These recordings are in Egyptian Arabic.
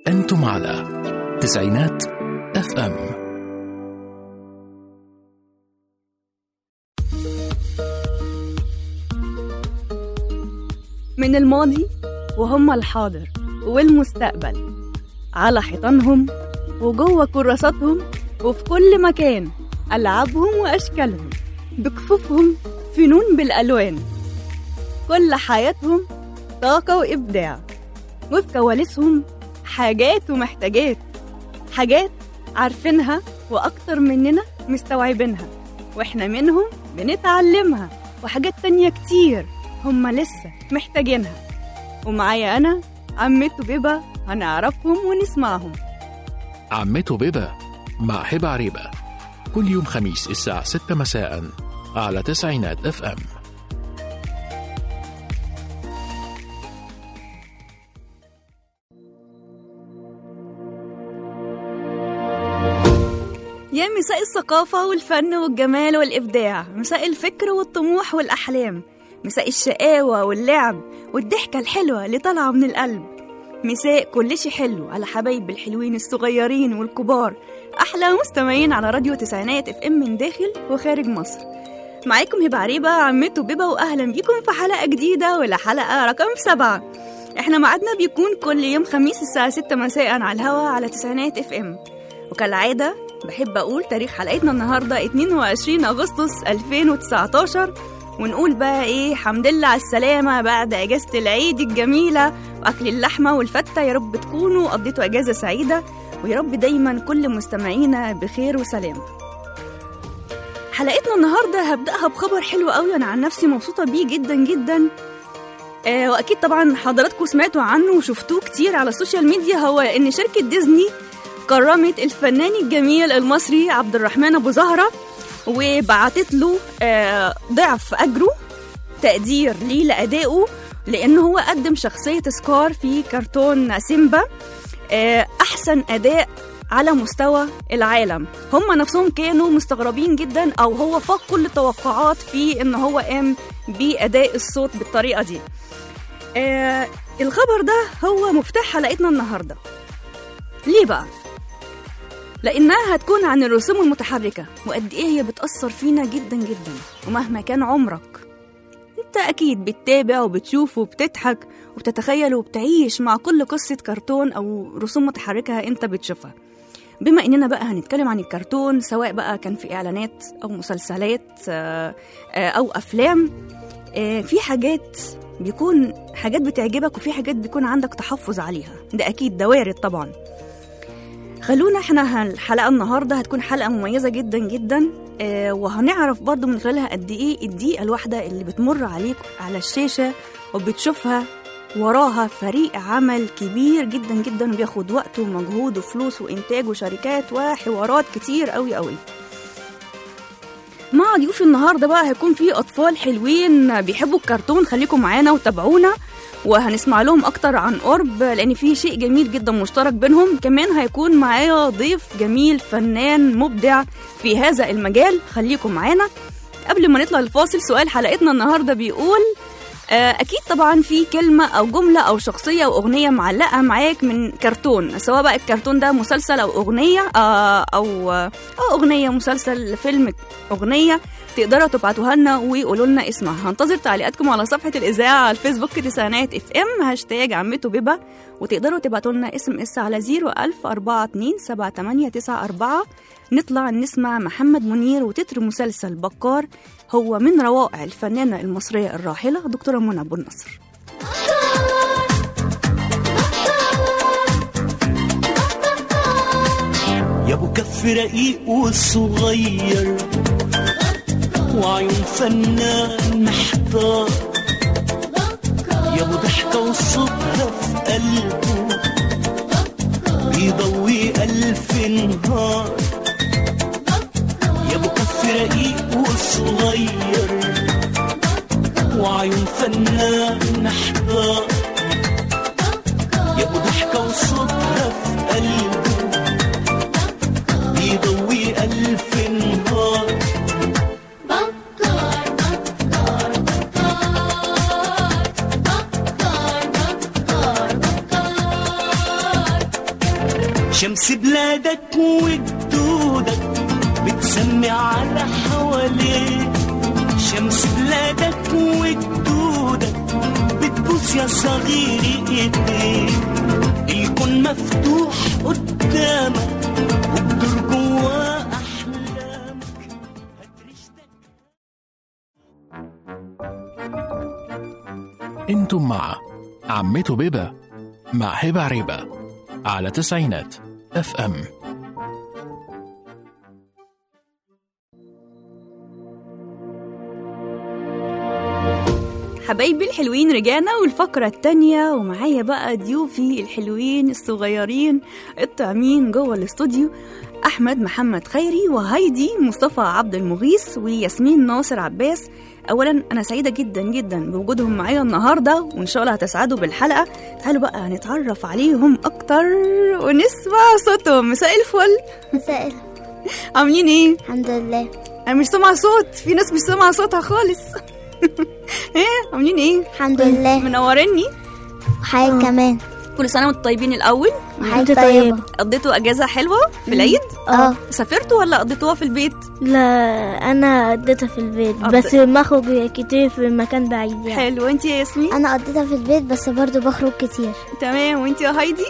أنتم على تسعينات اف ام من الماضي وهم الحاضر والمستقبل على حيطانهم وجوه كراساتهم وفي كل مكان ألعابهم وأشكالهم بكفوفهم فنون بالألوان كل حياتهم طاقة وإبداع وفي كواليسهم حاجات ومحتاجات حاجات عارفينها وأكتر مننا مستوعبينها وإحنا منهم بنتعلمها وحاجات تانية كتير هما لسه محتاجينها ومعايا أنا عمته بيبا هنعرفهم ونسمعهم عمته بيبا مع هبة عريبة كل يوم خميس الساعة 6 مساء على تسعينات اف ام يا مساء الثقافة والفن والجمال والإبداع مساء الفكر والطموح والأحلام مساء الشقاوة واللعب والضحكة الحلوة اللي طالعة من القلب مساء كل شي حلو على حبايب الحلوين الصغيرين والكبار أحلى مستمعين على راديو تسعينات اف ام من داخل وخارج مصر معاكم هبة عريبة عمته بيبة وأهلا بيكم في حلقة جديدة ولا حلقة رقم سبعة احنا ميعادنا بيكون كل يوم خميس الساعة 6 مساء على الهوا على تسعينات اف ام وكالعادة بحب أقول تاريخ حلقتنا النهاردة 22 أغسطس 2019 ونقول بقى إيه حمد لله على السلامة بعد أجازة العيد الجميلة وأكل اللحمة والفتة يا رب تكونوا قضيتوا أجازة سعيدة ويا رب دايما كل مستمعينا بخير وسلام حلقتنا النهاردة هبدأها بخبر حلو قوي أنا عن نفسي مبسوطة بيه جدا جدا آه وأكيد طبعا حضراتكم سمعتوا عنه وشفتوه كتير على السوشيال ميديا هو إن شركة ديزني كرمت الفنان الجميل المصري عبد الرحمن ابو زهره وبعتت له آه، ضعف اجره تقدير ليه لادائه لان هو قدم شخصيه سكار في كرتون سيمبا آه، احسن اداء على مستوى العالم هم نفسهم كانوا مستغربين جدا او هو فاق كل التوقعات في ان هو قام باداء الصوت بالطريقه دي آه الخبر ده هو مفتاح حلقتنا النهارده ليه بقى لانها هتكون عن الرسوم المتحركه وقد ايه هي بتاثر فينا جدا جدا ومهما كان عمرك انت اكيد بتتابع وبتشوف وبتضحك وبتتخيل وبتعيش مع كل قصه كرتون او رسوم متحركه انت بتشوفها بما اننا بقى هنتكلم عن الكرتون سواء بقى كان في اعلانات او مسلسلات آه، آه، او افلام آه، في حاجات بيكون حاجات بتعجبك وفي حاجات بيكون عندك تحفظ عليها ده اكيد ده وارد طبعا خلونا احنا الحلقه النهارده هتكون حلقه مميزه جدا جدا آه وهنعرف برضو من خلالها قد ايه الدقيقه الواحده اللي بتمر عليك على الشاشه وبتشوفها وراها فريق عمل كبير جدا جدا وبياخد وقت ومجهود وفلوس وانتاج وشركات وحوارات كتير قوي قوي مع ضيوف النهارده بقى هيكون في اطفال حلوين بيحبوا الكرتون خليكم معانا وتابعونا وهنسمع لهم اكتر عن قرب لان في شيء جميل جدا مشترك بينهم كمان هيكون معايا ضيف جميل فنان مبدع في هذا المجال خليكم معانا قبل ما نطلع الفاصل سؤال حلقتنا النهارده بيقول آه، اكيد طبعا في كلمه او جمله او شخصيه او اغنيه معلقه معاك من كرتون سواء بقى الكرتون ده مسلسل او اغنيه آه، او او اغنيه مسلسل فيلم اغنيه تقدروا تبعتوها لنا ويقولوا لنا اسمها هنتظر تعليقاتكم على صفحه الاذاعه على الفيسبوك تسعينات اف ام هاشتاج عمته بيبا وتقدروا تبعتوا لنا اس ام اس على 01000 42 7894 نطلع نسمع محمد منير وتتر مسلسل بكار هو من روائع الفنانة المصرية الراحلة دكتورة منى أبو النصر يا ابو كف رقيق والصغير وعيون فنان محتار يا ابو ضحكه وصوتها في قلبه بيضوي الف نهار يا ابو كف رقيق والصغير وعيون فنان محتار يا ابو ضحكه وصوتها في قلبه بيضوي ألف نهار شمس بلادك وجدودك بتسمي على حواليك شمس بلادك وجدودك بتبوس يا صغيري ايديك الكون مفتوح قدامك وبدور جواه احلامك هترشتك انتم مع عمته بيبة مع هبة عريبة على تسعينات اف ام حبايبي الحلوين رجعنا والفقرة التانية ومعايا بقى ضيوفي الحلوين الصغيرين الطعمين جوه الاستوديو أحمد محمد خيري وهايدي مصطفى عبد المغيث وياسمين ناصر عباس أولا أنا سعيدة جدا جدا بوجودهم معايا النهاردة وإن شاء الله هتسعدوا بالحلقة تعالوا بقى نتعرف عليهم أكتر ونسمع صوتهم مساء الفل مساء الخير. عاملين إيه؟ الحمد لله أنا مش سامعة صوت في ناس مش سامعة صوتها خالص ايه عاملين ايه؟ الحمد لله منورني وحاجة كمان كل سنة وانتم طيبين الأول وحاجة طيبة قضيتوا أجازة حلوة في العيد؟ اه سافرتوا ولا قضيتوها في البيت؟ لا انا قضيتها في البيت قضيت- بس بخرج كتير في مكان بعيد يعني حلو وانت يا ياسمين؟ انا قضيتها في البيت بس برضو بخرج كتير تمام وانت يا هايدي؟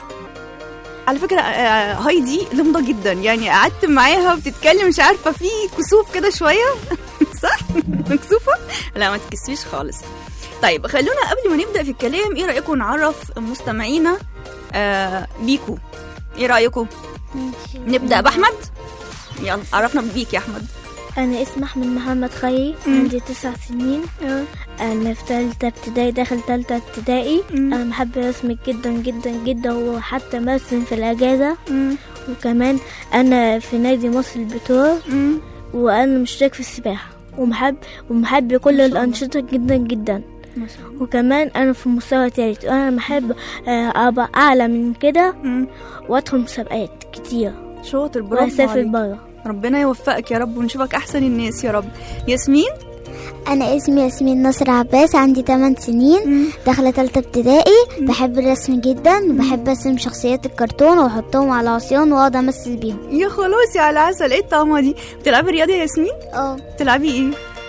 على فكرة آه، هايدي لمضة جدا يعني قعدت معاها وبتتكلم مش عارفة في كسوف كده شوية صح؟ مكسوفة؟ لا ما تكسفيش خالص طيب خلونا قبل ما نبدأ في الكلام ايه رأيكم نعرف مستمعينا آه بيكو ايه رأيكم؟ نبدأ بأحمد؟ يلا عرفنا بيك يا أحمد انا اسمي احمد محمد خيري مم. عندي تسع سنين انا في تالتة ابتدائي داخل تالتة ابتدائي مم. انا بحب الرسم جدا جدا جدا وحتى برسم في الاجازة مم. وكمان انا في نادي مصر البترول مم. وانا مشترك في السباحة ومحب ومحب كل الانشطة جدا جدا ما شاء الله وكمان انا في مستوى تالت وانا بحب آه، ابقى اعلى من كده مم. وادخل مسابقات كتير شاطر برافو واسافر عليك. برا ربنا يوفقك يا رب ونشوفك احسن الناس يا رب ياسمين انا اسمي ياسمين نصر عباس عندي 8 سنين داخلة تالتة ابتدائي بحب الرسم جدا وبحب ارسم شخصيات الكرتون واحطهم على عصيان واقعد امثل بيهم يا خلاص يا على العسل ايه الطعمه دي بتلعبي رياضه يا ياسمين اه بتلعبي ايه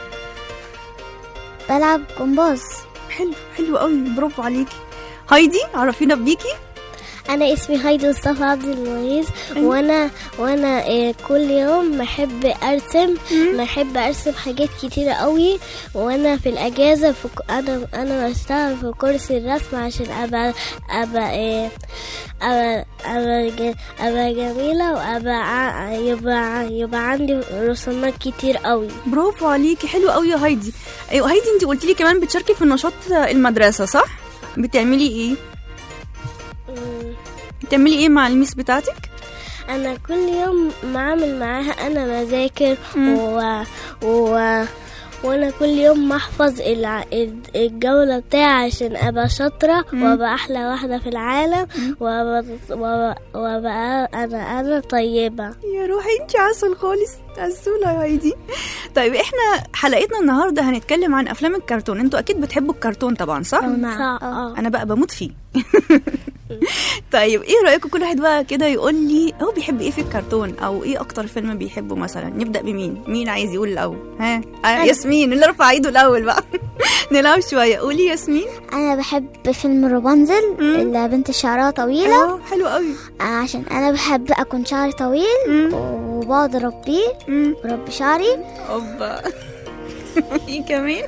بلعب جمباز حلو حلو قوي برافو عليكي هايدي عرفينا بيكي انا اسمي هايدي مصطفى عبد المغيث وانا وانا آه، كل يوم بحب ارسم بحب ارسم حاجات كتيرة قوي وانا في الاجازه في ك- انا انا بشتغل في كورس الرسم عشان ابقى ابقى آه، ابقى ابقى, ج- أبقى جميله وابقى ع- يبقى يبقى عندي رسومات كتير قوي برافو عليكي حلو قوي يا هايدي ايوه هايدي انت قلتي لي كمان بتشاركي في نشاط المدرسه صح بتعملي ايه مم. بتعملي ايه مع الميس بتاعتك انا كل يوم بعمل معاها انا بذاكر مم. و... و... وانا كل يوم محفظ الع... الجولة بتاعي عشان ابقى شاطرة مم. وابقى احلى واحدة في العالم وابقى, وابقى... وابقى انا انا طيبة يا روحي انت عسل خالص عسولة يا هايدي طيب احنا حلقتنا النهارده هنتكلم عن افلام الكرتون انتوا اكيد بتحبوا الكرتون طبعا صح نعم اه انا بقى بموت فيه طيب ايه رايكم كل واحد بقى كده يقول لي هو بيحب ايه في الكرتون او ايه اكتر فيلم بيحبه مثلا نبدا بمين مين عايز يقول الاول ها آه ياسمين اللي رفع ايده الاول بقى نلعب شويه قولي ياسمين انا بحب فيلم روبانزل مم. اللي بنت شعرها طويلة اه حلو قوي عشان انا بحب اكون شعري طويل مم. وبقعد اربيه مم. بربي شعري اوبا ايه كمان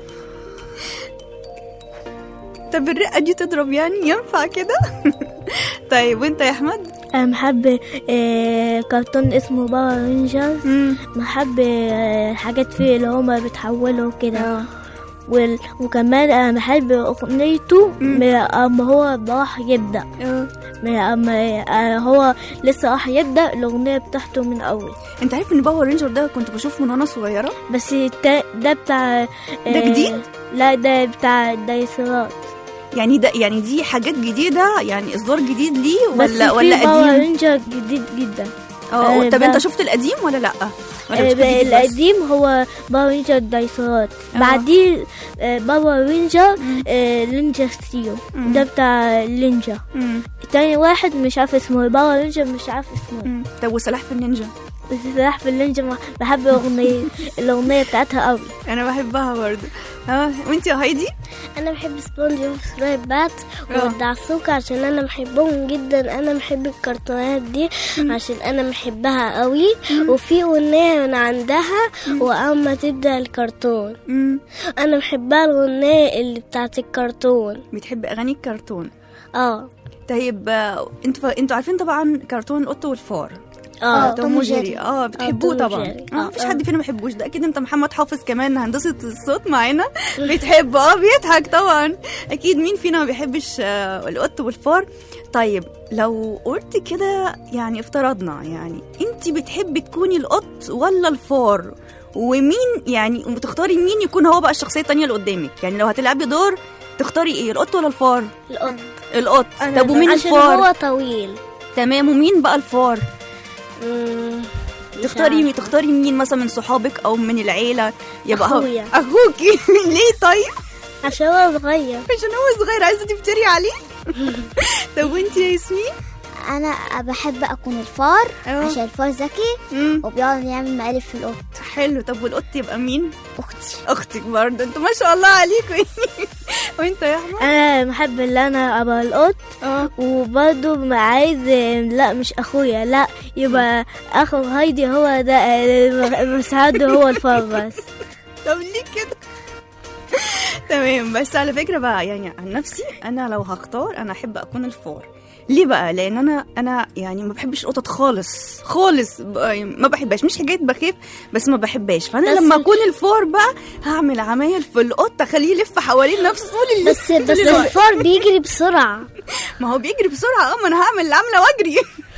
طب الرقه دي تضرب يعني ينفع كده طيب وانت يا احمد انا بحب آه، كرتون اسمه باور رينجرز مم. بحب آه، حاجات فيه اللي هما بيتحولوا كده وال... وكمان انا بحب اغنيته مم. من اما هو راح يبدا اه من اما آه، هو لسه راح يبدا الاغنيه بتاعته من اول انت عارف ان باور رينجر ده كنت بشوفه من وانا صغيره بس التا- ده بتاع ده جديد؟ لا ده بتاع الديناصورات يعني ده يعني دي حاجات جديده يعني اصدار جديد ليه بس ولا في ولا باور قديم رينجر جديد جدا اه آه، طب انت بقى- شفت القديم ولا لا ولا آه، بتشوف الجديد بس؟ القديم هو باور رينجر دايسورات آه. بعديه آه، باور رينجر آه، لينجا ستيو ده بتاع لينجا مم. تاني واحد مش عارف اسمه إيه، باور رينجر مش عارف اسمه إيه. مم. طب وسلاح في النينجا بس سلاح في اللينجا ما- بحب الأغنية الأغنية بتاعتها قوي انا بحبها برضه اه وانت يا هايدي أنا بحب سبونج وسرايب بات آه. والدعسوكة عشان أنا بحبهم جدا أنا بحب الكرتونات دي عشان أنا بحبها قوي وفي أغنية من عندها وأما تبدأ الكرتون مم. أنا بحبها الأغنية اللي بتاعت الكرتون بتحب اغاني الكرتون اه طيب آه، انتوا انتوا عارفين طبعا كرتون القط والفار اه توم وجيري اه بتحبوه توم طبعا وجيري. اه آه، مفيش آه. حد فينا ما بيحبوش ده اكيد انت محمد حافظ كمان هندسه الصوت معانا بتحب اه بيضحك طبعا اكيد مين فينا ما بيحبش آه، القط والفار طيب لو قلت كده يعني افترضنا يعني انت بتحبي تكوني القط ولا الفار ومين يعني بتختاري مين يكون هو بقى الشخصيه التانية اللي قدامك يعني لو هتلعبي دور تختاري ايه القط ولا الفار القط القط أنا طب ومين عشان الفار هو طويل تمام ومين بقى الفار مم، مش تختاري مين عارفة. تختاري مين مثلا من صحابك او من العيله يبقى هو- أخويا. اخوكي ليه طيب عشان هو صغير عشان هو صغير عايزه تفتري عليه طب وانت يا ياسمين انا بحب اكون الفار أه. عشان الفار ذكي مم. وبيقعد يعمل مقالب في القط حلو طب والقط يبقى مين اختي اختك برضه انتوا ما شاء الله عليكم وانت يا احمد انا بحب ان انا ابقى القط اه وبرضه ما عايز لا مش اخويا لا يبقى اخو هايدي هو ده مساعده هو الفار بس طب ليه كده تمام بس على فكره بقى يعني عن نفسي انا لو هختار انا احب اكون الفار ليه بقى لان انا انا يعني ما بحبش القطط خالص خالص بقى- ما بحبهاش مش حكايه بخاف بس ما بحبهاش فانا بس لما ال- اكون الفار بقى هعمل عمايل في القط اخليه يلف حوالين نفسه طول الليل بس بس الفار بيجري بسرعة ما هو بيجري بسرعه اه ما انا هعمل العمله واجري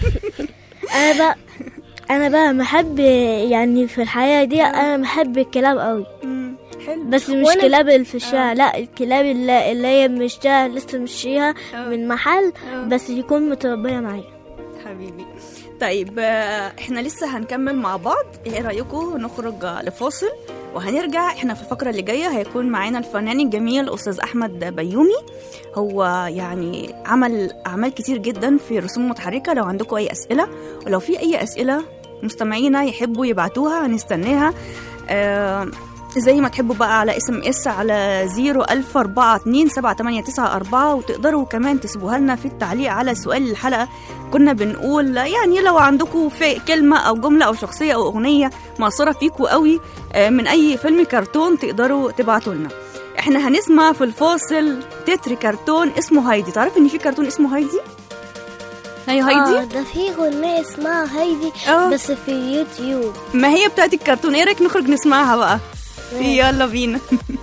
انا بقى انا بقى بحب يعني في الحياة دي انا بحب الكلاب قوي مم، حلو بس مش وأنا- كلاب اللي في الشارع لا الكلاب اللي, اللي هي مشتريها لسه مشيها آه. من محل آه. بس يكون متربية معايا حبيبي طيب آه، احنا لسه هنكمل مع بعض ايه رايكم نخرج آه، لفاصل وهنرجع احنا في الفقره اللي جايه هيكون معانا الفنان الجميل استاذ احمد بيومي هو يعني عمل اعمال كتير جدا في رسوم متحركه لو عندكم اي اسئله ولو في اي اسئله مستمعينا يحبوا يبعتوها هنستناها آه زي ما تحبوا بقى على اس ام اس على 004278994 وتقدروا كمان تسيبوها لنا في التعليق على سؤال الحلقه كنا بنقول يعني لو عندكم في كلمه او جمله او شخصيه او اغنيه مأثره فيكم قوي آه، من اي فيلم كرتون تقدروا تبعتوا لنا احنا هنسمع في الفاصل تتر كرتون اسمه هايدي تعرف ان في كرتون اسمه هايدي هي اه هايدي ده في اغنية اسمها هايدي اه بس في يوتيوب ما هي بتاعت الكرتون ايه رايك نخرج نسمعها بقى يلا بينا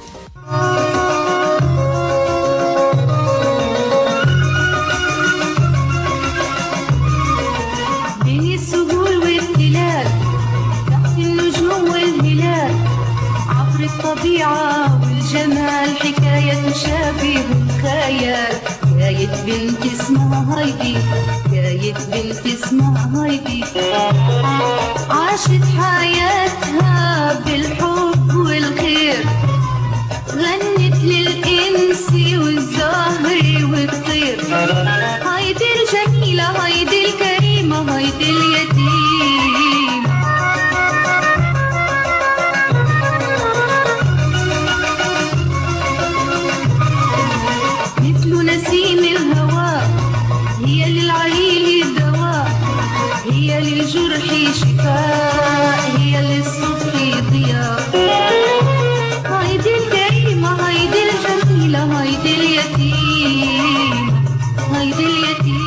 بين السهول والتلال تحت النجوم والهلال عبر الطبيعة والجمال حكاية تشابه الخيال حكاية بنت اسمها هايدي حكاية بنت اسمها هايدي عاشت حياتها بالحب والخير غنت للإنس والزهر والطير هايدي الجميلة هايدي الكريمة هايدي اليتيم مثل نسيم الهوى هي للعليل دواء هي للجرح شفاء هي للصبح ضياء هايدي الكريمة هايدي الجميلة هايدي اليتيم هايدي اليتيم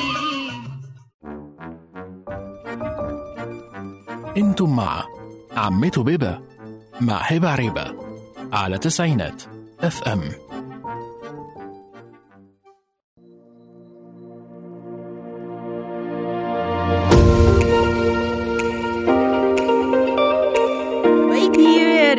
انتم مع عمته بيبة مع هبة عريبة على تسعينات اف ام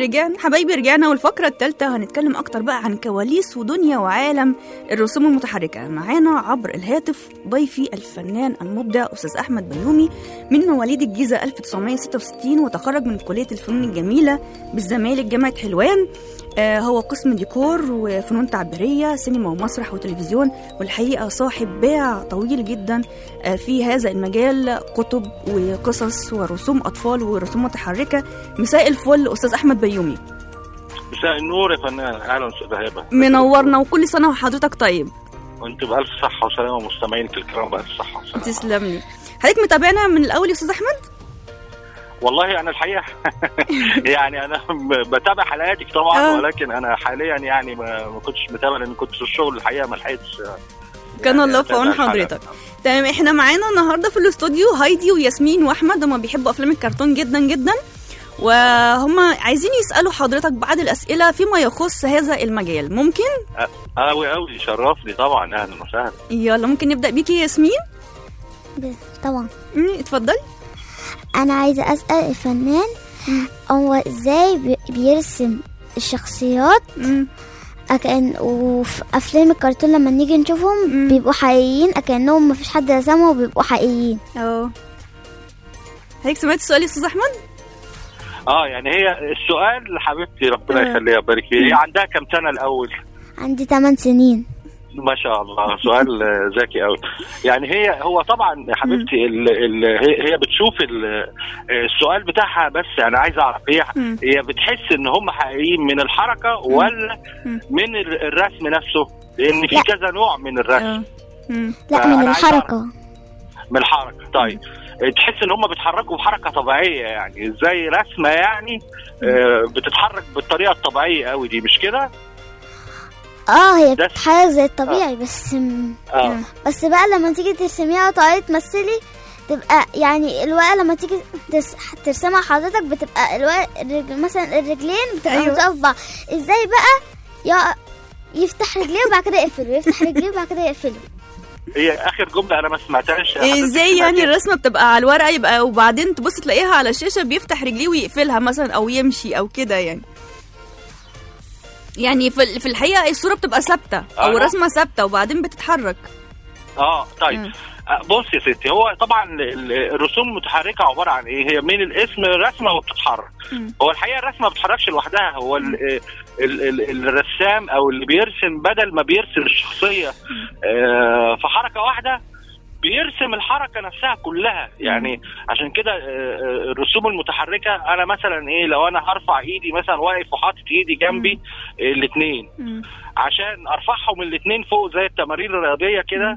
رجعنا حبايبي رجعنا والفقرة الثالثة هنتكلم أكتر بقى عن كواليس ودنيا وعالم الرسوم المتحركة معانا عبر الهاتف ضيفي الفنان المبدع أستاذ أحمد بيومي من مواليد الجيزة 1966 وتخرج من كلية الفنون الجميلة بالزمالك جامعة حلوان آه هو قسم ديكور وفنون تعبيرية سينما ومسرح وتلفزيون والحقيقة صاحب باع طويل جدا آه في هذا المجال كتب وقصص ورسوم أطفال ورسوم متحركة مساء الفل أستاذ أحمد بيومي مساء النور يا فنان اهلا استاذ هبه منورنا وكل سنة وحضرتك طيب وانت بالف صحه وسلامه مستمعينك الكرام بالف صحه وسلامه تسلم لي حضرتك متابعنا من الأول يا أستاذ أحمد؟ والله انا الحقيقه يعني انا م- بتابع حلقاتك طبعا آه. ولكن انا حاليا يعني ما ما كنتش متابع لان كنت في الشغل الحقيقه ما لحقتش آه، كان يعني الله في عون أتابع حضرتك الحلقة. تمام احنا معانا النهارده في الاستوديو هايدي وياسمين واحمد هما بيحبوا افلام الكرتون جدا جدا وهم عايزين يسالوا حضرتك بعض الاسئله فيما يخص هذا المجال ممكن قوي قوي شرفني طبعا اهلا وسهلا يلا ممكن نبدا بيكي يا ياسمين ب- طبعا مم، اتفضلي انا عايزه اسال الفنان هو ازاي بي- بيرسم الشخصيات مم، أكن وفي افلام الكرتون لما نيجي نشوفهم مم. بيبقوا حقيقيين اكنهم مفيش حد رسمهم وبيبقوا حقيقيين اه هيك سمعت السؤال يا استاذ احمد اه يعني هي السؤال حبيبتي ربنا آه. يخليها ويبارك فيها هي عندها كم سنه الاول عندي 8 سنين ما شاء الله سؤال آه، ذكي قوي يعني هي هو طبعا يا حبيبتي ال ال هي هي بتشوف ال- آه، السؤال بتاعها بس انا عايز اعرف هي مم. هي بتحس ان هم حقيقيين من الحركه ولا مم. من ال- الرسم نفسه لان في لا. كذا نوع من الرسم اه مم، لا فأنا من عايز الحركه من الحركه طيب تحس ان هم بيتحركوا بحركه طبيعيه يعني زي رسمه يعني آه، بتتحرك بالطريقه الطبيعيه قوي دي مش كده اه هي ده- بتتحرك زي الطبيعي بس م- اه بس بقى لما تيجي ترسميها وتقعدي تمثلي تبقى يعني الورقه لما تيجي ترس- ترسمها حضرتك بتبقى الورق الرجل مثلا الرجلين بتبقى أيوة. أيوة. في بعض ازاي بقى يا يفتح رجليه وبعد كده يقفله ويفتح رجليه وبعد كده يقفله هي اخر جمله انا ما سمعتهاش يا إيه حضرتك ازاي يعني سمعتيها؟ الرسمه بتبقى على الورقه يبقى وبعدين تبص تلاقيها على الشاشه بيفتح رجليه ويقفلها مثلا او يمشي او كده يعني يعني في ال- في الحقيقه الصوره بتبقى ثابته او أيوة. الرسمه ثابته وبعدين بتتحرك اه طيب مم. آه، بص يا ستي هو طبعا ال- الرسوم المتحركه عباره عن ايه؟ هي من الاسم رسمه وبتتحرك. مم. هو الحقيقه الرسمه ما بتتحركش لوحدها هو ال ال ال الرسام او اللي بيرسم بدل ما بيرسم الشخصيه آه، في حركه واحده بيرسم الحركه نفسها كلها يعني عشان كده آه، آه، الرسوم المتحركه انا مثلا ايه لو انا هرفع ايدي مثلا واقف وحاطط ايدي جنبي الاثنين مم. عشان ارفعهم الاثنين فوق زي التمارين الرياضيه كده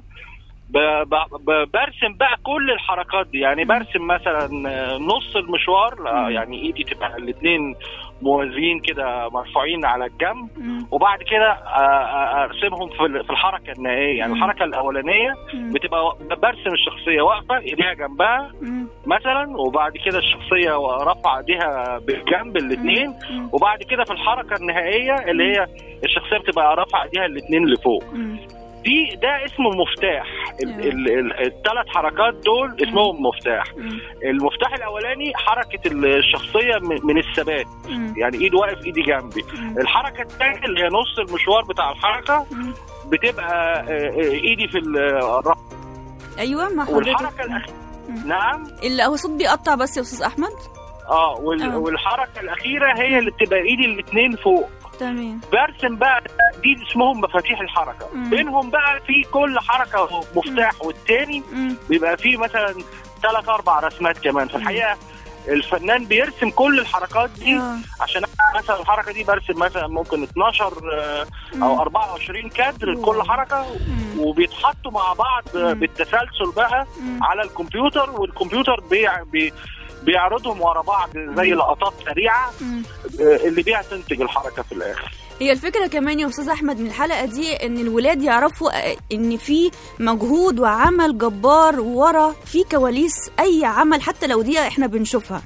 ب- ب- ب- برسم بقى كل الحركات دي يعني برسم مثلا آه، نص المشوار لا، يعني ايدي تبقى الاثنين موازيين كده مرفوعين على الجنب مم. وبعد كده آه، آه، ارسمهم في ال- في الحركه النهائيه يعني مم. الحركه الاولانيه مم. بتبقى و- برسم الشخصيه واقفه ايديها جنبها مم. مثلا وبعد كده الشخصيه رافعه ايديها بالجنب الاثنين مم. وبعد كده في الحركه النهائيه اللي هي الشخصيه بتبقى رافعه ايديها الاثنين لفوق مم. دي ده اسمه مفتاح أيوة. الثلاث حركات دول اسمهم مفتاح مم. المفتاح الاولاني حركه الشخصيه من من الثبات مم. يعني ايد واقف ايدي جنبي مم. الحركه الثانيه اللي هي نص المشوار بتاع الحركه مم. بتبقى آه، آه، ايدي في الرفع ايوه مع حضرتك والحركه الأخيرة مم. نعم اللي هو صوت بيقطع بس يا استاذ احمد اه وال... آه. والحركه الاخيره هي اللي بتبقى ايدي الاثنين فوق تمام برسم بقى دي اسمهم مفاتيح الحركه مم. بينهم بقى في كل حركه مفتاح والتاني مم. بيبقى فيه مثلا ثلاث اربع رسمات كمان في الحقيقه الفنان بيرسم كل الحركات دي آه. عشان أنا مثلا الحركه دي برسم مثلا ممكن 12 آه، او 24 كادر لكل حركه مم. وبيتحطوا مع بعض آه، مم. بالتسلسل بقى مم. على الكمبيوتر والكمبيوتر بيع بي بيعرضهم ورا بعض زي لقطات سريعه مم. آه، اللي بيها تنتج الحركه في الاخر هي الفكرة كمان يا أستاذ أحمد من الحلقة دي إن الولاد يعرفوا آه، إن في مجهود وعمل جبار ورا في كواليس أي عمل حتى لو دي إحنا بنشوفها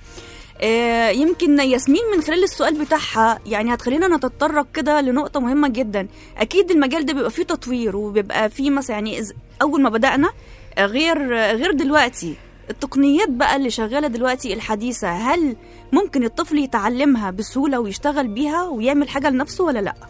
آه، يمكن ياسمين من خلال السؤال بتاعها يعني هتخلينا نتطرق كده لنقطة مهمة جدا أكيد المجال ده بيبقى فيه تطوير وبيبقى فيه مثلا يعني إز- أول ما بدأنا آه، غير آه، غير دلوقتي التقنيات بقى اللي شغالة دلوقتي الحديثة هل ممكن الطفل يتعلمها بسهولة ويشتغل بيها ويعمل حاجة لنفسه ولا لأ؟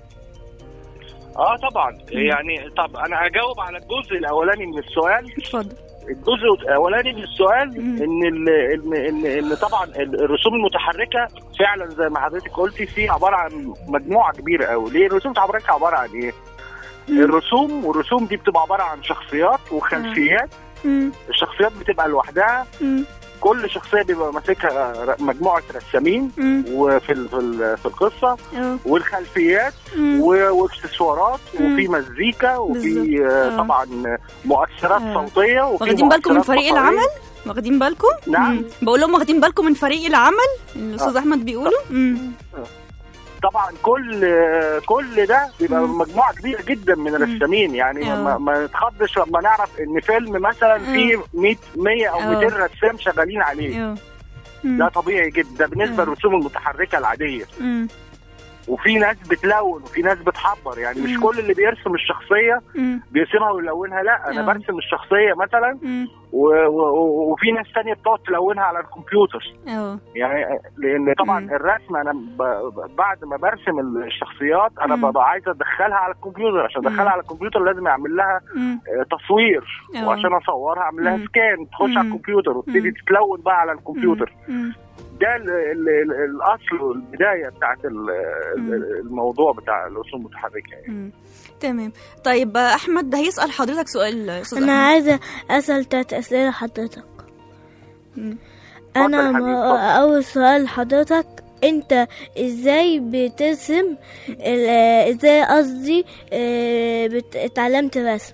اه طبعا يعني طب انا اجاوب على الجزء الاولاني من السؤال اتفضل الجزء الاولاني من السؤال مم. ان ال ان ان ان طبعا الرسوم المتحركه فعلا زي ما حضرتك قلتي في عباره عن مجموعه كبيره قوي ليه الرسوم المتحركه عباره عن ايه الرسوم والرسوم دي بتبقى عباره عن شخصيات وخلفيات مم. الشخصيات بتبقى لوحدها مم. كل شخصيه بيبقى ماسكها ر- مجموعه رسامين مم. وفي ال- في ال- في القصه اه والخلفيات مم. و- واكسسوارات مم. وفي مزيكا وفي بالظبط. آه، آه. طبعا مؤثرات آه. صوتيه وفي واخدين بالكم من مؤثرات فريق بصرية. العمل؟ واخدين بالكم؟ نعم. مم. بقول لهم واخدين بالكم من فريق العمل اللي الاستاذ آه. احمد بيقوله؟ مم. طبعا كل كل ده بيبقى مم. مجموعه كبيره جدا من الرسامين يعني آه. ما, ما نتخضش لما نعرف ان فيلم مثلا فيه 100 100 او آه. 200 رسام شغالين عليه اه مم. ده طبيعي جدا ده بالنسبه آه. للرسوم المتحركه العاديه مم. وفي ناس بتلون وفي ناس بتحبر يعني مش مم. كل اللي بيرسم الشخصيه مم. بيرسمها ويلونها لا انا آه. برسم الشخصيه مثلا مم. و... و... وفي ناس تانية بتقعد تلونها على الكمبيوتر اه يعني لان طبعا مم. الرسم انا ب... ب- بعد ما برسم الشخصيات انا مم. ببقى عايز ادخلها على الكمبيوتر عشان مم. ادخلها على الكمبيوتر لازم اعمل لها مم. آه، تصوير آه. وعشان اصورها اعمل لها مم. سكان تخش مم. على الكمبيوتر وتبتدي مم. تتلون بقى على الكمبيوتر مم. ده ال... ال... ال... الاصل والبدايه بتاعت ال... مم. ال- الموضوع بتاع الرسوم المتحركه يعني. مم. تمام طيب آه، احمد هيسال حضرتك سؤال يا استاذ انا أحمد. عايزه اسال تلات اسئله حضرتك مم. انا اتفضل يا حبيبي، ما- اتفضل. اول سؤال حضرتك انت ازاي بترسم ال- ازاي قصدي اه، بت- اتعلمت رسم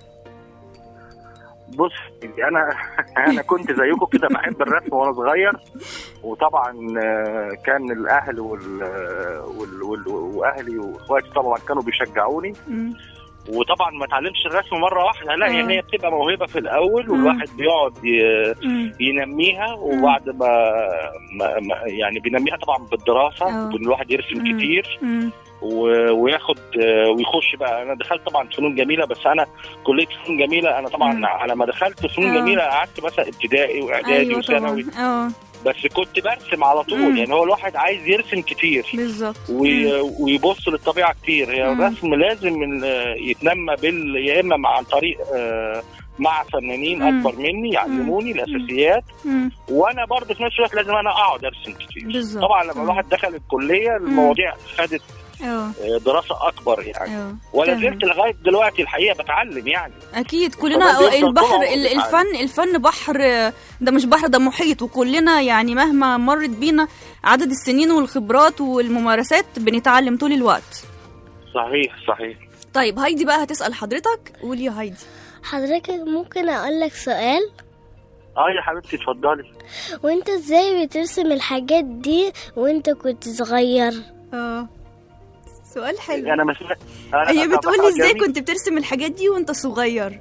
بص انا انا كنت زيكم كده بحب الرسم وانا صغير وطبعا آه، كان الاهل وال... وال... وال... واهلي واخواتي طبعا كانوا بيشجعوني مم. وطبعا ما اتعلمتش الرسم مره واحده لا آه. يعني هي بتبقى موهبه في الاول مم. والواحد بيقعد ي... مم. ينميها وبعد ما, ما... ما يعني بينميها طبعا بالدراسه آه. وان الواحد يرسم مم. كتير مم. و... وياخد آه، ويخش بقى انا دخلت طبعا فنون جميله بس انا كليه فنون جميله انا طبعا مم. على ما دخلت فنون آه. جميله قعدت مثلا ابتدائي واعدادي ايوه وثانوي طبعا اه بس كنت برسم على مم. طول يعني هو الواحد عايز يرسم كتير بالظبط وي- ويبص للطبيعه كتير هي مم. الرسم لازم ال- يتنمى بال يا اما مع عن طريق آه، مع فنانين مم. اكبر مني يعلموني مم. الاساسيات مم. وانا برضه في نفس الوقت لازم انا اقعد ارسم كتير بالظبط. طبعا لما مم. الواحد دخل الكليه المواضيع خدت اه آه، دراسه اكبر يعني اه ولا تمام. زلت لغايه دلوقتي الحقيقه بتعلم يعني اكيد طبعاً كلنا بيفضل طول البحر عمره ال- بيتعلم. الفن الفن بحر ده مش بحر ده محيط وكلنا يعني مهما مرت بينا عدد السنين والخبرات والممارسات بنتعلم طول الوقت صحيح صحيح طيب هايدي بقى هتسأل حضرتك قولي يا هايدي حضرتك ممكن اقول لك سؤال اه يا حبيبتي اتفضلي وانت ازاي بترسم الحاجات دي وانت كنت صغير اه سؤال حلو انا مش أنا هي طبعاً بتقولي ازاي جميل. كنت بترسم الحاجات دي وانت صغير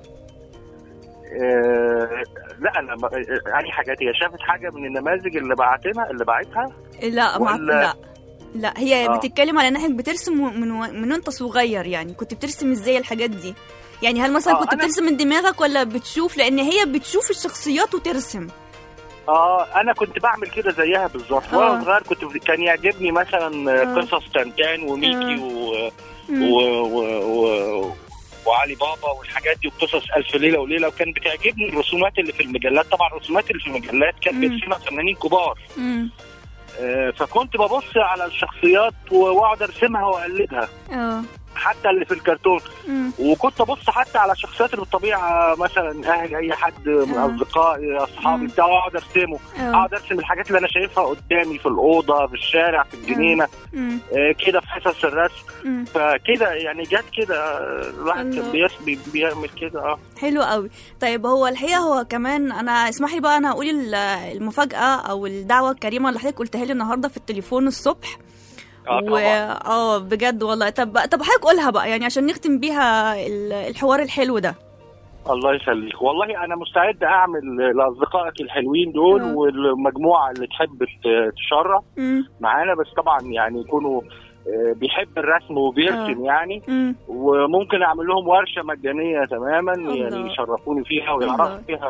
آه، لا انا ب- يعني حاجات هي شافت حاجه من النماذج اللي بعتنا اللي بعتها لا مع... ولا- لا لا هي آه. بتتكلم على انك بترسم من و... من وانت صغير يعني كنت بترسم ازاي الحاجات دي يعني هل مثلا آه، كنت أنا- بترسم من دماغك ولا بتشوف لان هي بتشوف الشخصيات وترسم اه انا كنت بعمل كده زيها بالظبط آه. وانا صغير كنت كان يعجبني مثلا آه. قصص تنتان وميكي آه. و... مم. و... و... و... وعلي بابا والحاجات دي وقصص الف ليله وليله وكان بتعجبني الرسومات اللي في المجلات طبعا الرسومات اللي في المجلات كانت مم. بيرسمها فنانين كبار مم. آه، فكنت ببص على الشخصيات واقعد ارسمها واقلدها اه حتى اللي في الكرتون مم. وكنت ابص حتى على الشخصيات اللي بالطبيعه مثلا اهل اي حد من آه. اصدقائي اصحابي مم. بتاع اقعد ارسمه اه اقعد ارسم الحاجات اللي انا شايفها قدامي في الاوضه في الشارع في الجنينه مم. آه، كده في حصص الرسم مم. فكده يعني جت كده آه، الواحد الله. كان بيس- بي- بيعمل كده اه حلو قوي طيب هو الحقيقه هو كمان انا اسمحي بقى انا هقول ال- المفاجاه او الدعوه الكريمه اللي حضرتك قلتها لي النهارده في التليفون الصبح اه و... طبعا اه بجد والله طب طب حضرتك قولها بقى يعني عشان نختم بيها ال- الحوار الحلو ده الله يخليك والله انا مستعد اعمل لاصدقائك الحلوين دول آه. والمجموعه اللي تحب ت- تشرف مم. معانا بس طبعا يعني يكونوا آه، بيحب الرسم وبيرسم يعني مم. وممكن اعمل لهم ورشه مجانيه تماما الله. يعني يشرفوني فيها الله. ويعرفوا فيها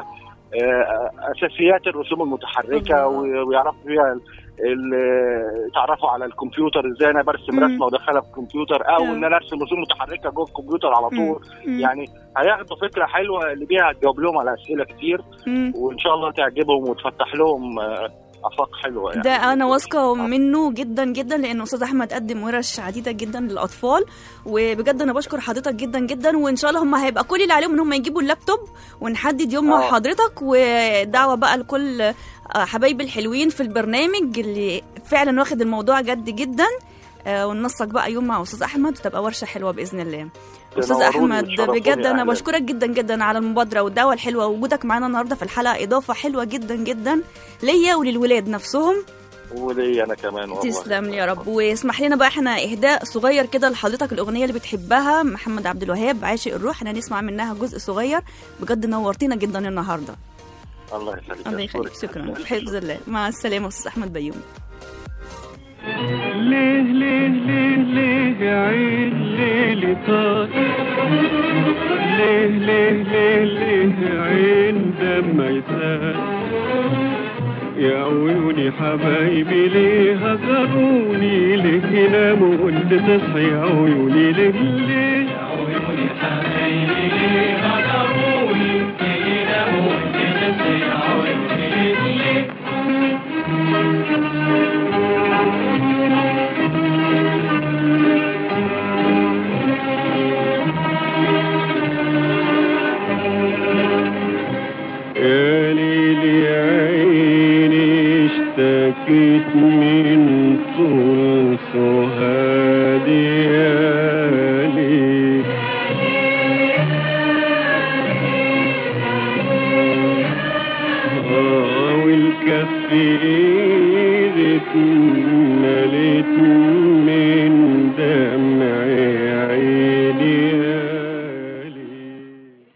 آه، اساسيات الرسوم المتحركه الله. و- ويعرفوا فيها ال- ال- يتعرفوا على الكمبيوتر ازاي انا برسم مم. رسمه وادخلها في الكمبيوتر او آه. ان انا ارسم رسوم متحركه جوه الكمبيوتر على طول مم. يعني هياخدوا فكره حلوه اللي بيها هتجاوب لهم على اسئله كتير مم. وان شاء الله تعجبهم وتفتح لهم آه، افاق حلوه يعني ده انا واثقه منه جدا جدا لان استاذ احمد قدم ورش عديده جدا للاطفال وبجد انا بشكر حضرتك جدا جدا وان شاء الله هم هيبقى كل اللي عليهم ان هم يجيبوا اللابتوب ونحدد يوم مع آه. حضرتك ودعوه بقى لكل آه، حبايبي الحلوين في البرنامج اللي فعلا واخد الموضوع جد جدا آه، وننسق بقى يوم مع استاذ احمد وتبقى ورشه حلوه باذن الله استاذ تنوروني احمد وتشرفوني بجد يا انا أهلا. بشكرك جدا جدا على المبادره والدعوه الحلوه ووجودك معانا النهارده في الحلقه اضافه حلوه جدا جدا ليا وللولاد نفسهم ولي انا كمان والله تسلم لي يا رب واسمح لنا بقى احنا اهداء صغير كده لحضرتك الاغنيه اللي بتحبها محمد عبد الوهاب عاشق الروح احنا نسمع منها جزء صغير بجد نورتينا جدا النهارده الله يخليك الله يخليك شكرا في حفظ الله مع السلامه استاذ احمد بيومي ليه ليه ليه ليه يا عين ليلي طار ليه ليه ليه ليه يا عين دم يسال يا عيوني حبايبي ليه هجروني ليه ناموا وانت تصحي يا عيوني ليه ليه يا عيوني حبايبي ليه هجروني ليه ناموا وانت تصحي يا عيوني ليه يا ليل يا عيني اشتكيت من طول سهادي يا ليل آه والكف ايدك مليت من دمع عيني يا ليل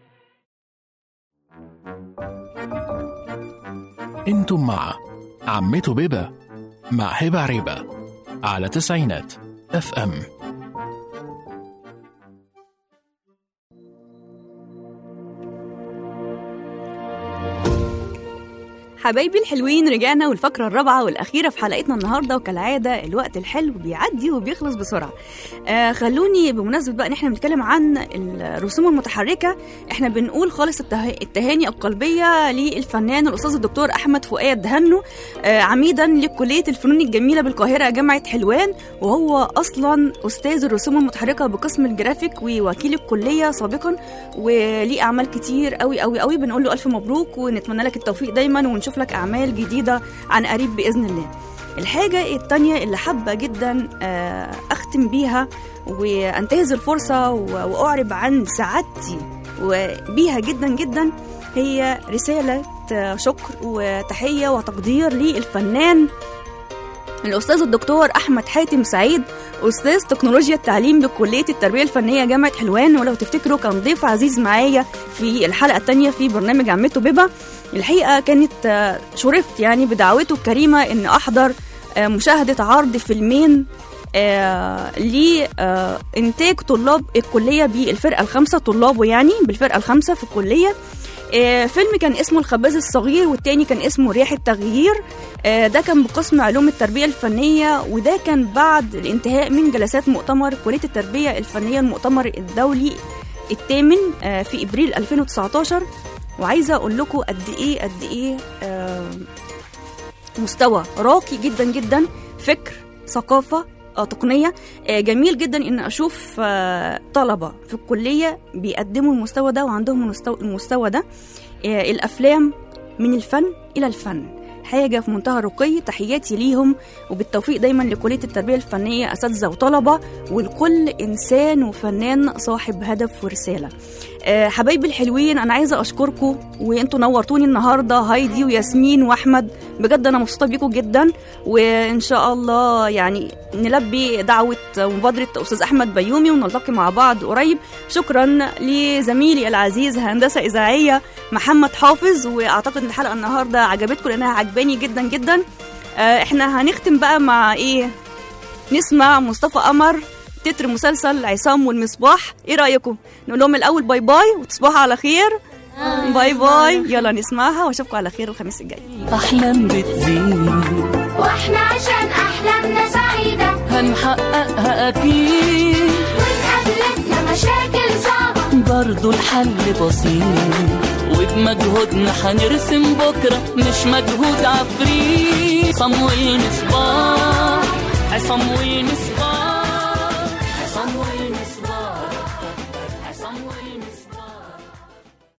انتم مع عمته بيبة مع هبة عريبة على تسعينات اف ام حبايبي الحلوين رجعنا والفقرة الرابعة والأخيرة في حلقتنا النهاردة وكالعادة الوقت الحلو بيعدي وبيخلص بسرعة آه خلوني بمناسبة بقى إن إحنا بنتكلم عن الرسوم المتحركة إحنا بنقول خالص الته... التهاني القلبية للفنان الأستاذ الدكتور أحمد فؤاد هنو آه عميدا لكلية الفنون الجميلة بالقاهرة جامعة حلوان وهو أصلا أستاذ الرسوم المتحركة بقسم الجرافيك ووكيل الكلية سابقا وليه أعمال كتير قوي قوي قوي بنقول له ألف مبروك ونتمنى لك التوفيق دايما ونشوف لك أعمال جديدة عن قريب بإذن الله الحاجة التانية اللي حابة جدا آه، أختم بيها وأنتهز الفرصة و- وأعرب عن سعادتي وبيها جدا جدا هي رسالة آه، شكر وتحية وتقدير للفنان الأستاذ الدكتور أحمد حاتم سعيد أستاذ تكنولوجيا التعليم بكلية التربية الفنية جامعة حلوان ولو تفتكروا كان ضيف عزيز معايا في الحلقة التانية في برنامج عمته بيبا الحقيقة كانت آه، شرفت يعني بدعوته الكريمة إن أحضر آه، مشاهدة عرض فيلمين آه لإنتاج طلاب الكلية بالفرقة الخامسة طلابه يعني بالفرقة الخامسة في الكلية آه، فيلم كان اسمه الخباز الصغير والتاني كان اسمه ريح التغيير آه، ده كان بقسم علوم التربية الفنية وده كان بعد الانتهاء من جلسات مؤتمر كلية التربية الفنية المؤتمر الدولي الثامن آه، في ابريل 2019 وعايزه اقول لكم قد ايه قد ايه آه، مستوى راقي جدا جدا فكر ثقافه آه، تقنيه آه، جميل جدا ان اشوف آه، طلبه في الكليه بيقدموا المستوى ده وعندهم المستوى, المستوى ده آه، الافلام من الفن الى الفن حاجه في منتهى الرقي تحياتي ليهم وبالتوفيق دايما لكليه التربيه الفنيه اساتذه وطلبه ولكل انسان وفنان صاحب هدف ورساله آه، حبايبي الحلوين انا عايزه اشكركم وانتوا نورتوني النهارده هايدي وياسمين واحمد بجد انا مبسوطه بيكم جدا وان شاء الله يعني نلبي دعوه مبادره استاذ احمد بيومي ونلتقي مع بعض قريب شكرا لزميلي العزيز هندسه اذاعيه محمد حافظ واعتقد ان الحلقه النهارده عجبتكم لانها عجباني جدا جدا آه، احنا هنختم بقى مع ايه نسمع مصطفى قمر تتر مسلسل عصام والمصباح ايه رايكم نقول لهم الاول باي باي وتصبحوا على خير باي باي يلا نسمعها واشوفكم على خير الخميس الجاي أحلام بتزيد واحنا عشان احلامنا سعيدة هنحققها أكيد واتقابلتنا مشاكل صعبة برضو الحل بسيط وبمجهودنا هنرسم بكرة مش مجهود عفريت صمويل مصباح عصام ومصباح